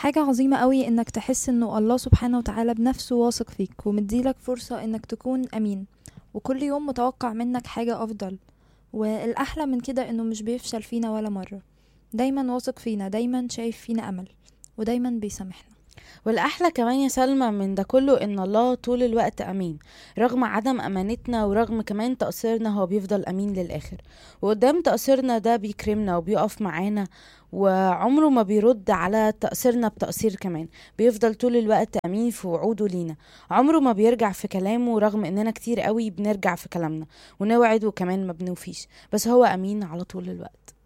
حاجة عظيمة قوي انك تحس انه الله سبحانه وتعالى بنفسه واثق فيك ومديلك فرصة انك تكون امين وكل يوم متوقع منك حاجة افضل والاحلى من كده انه مش بيفشل فينا ولا مرة دايما واثق فينا دايما شايف فينا امل ودايما بيسامحنا والأحلى كمان يا سلمى من ده كله إن الله طول الوقت أمين رغم عدم أمانتنا ورغم كمان تقصيرنا هو بيفضل أمين للآخر وقدام تقصيرنا ده بيكرمنا وبيقف معانا وعمره ما بيرد على تقصيرنا بتقصير كمان بيفضل طول الوقت أمين في وعوده لينا عمره ما بيرجع في كلامه رغم إننا كتير قوي بنرجع في كلامنا ونوعد وكمان ما بنوفيش بس هو أمين على طول الوقت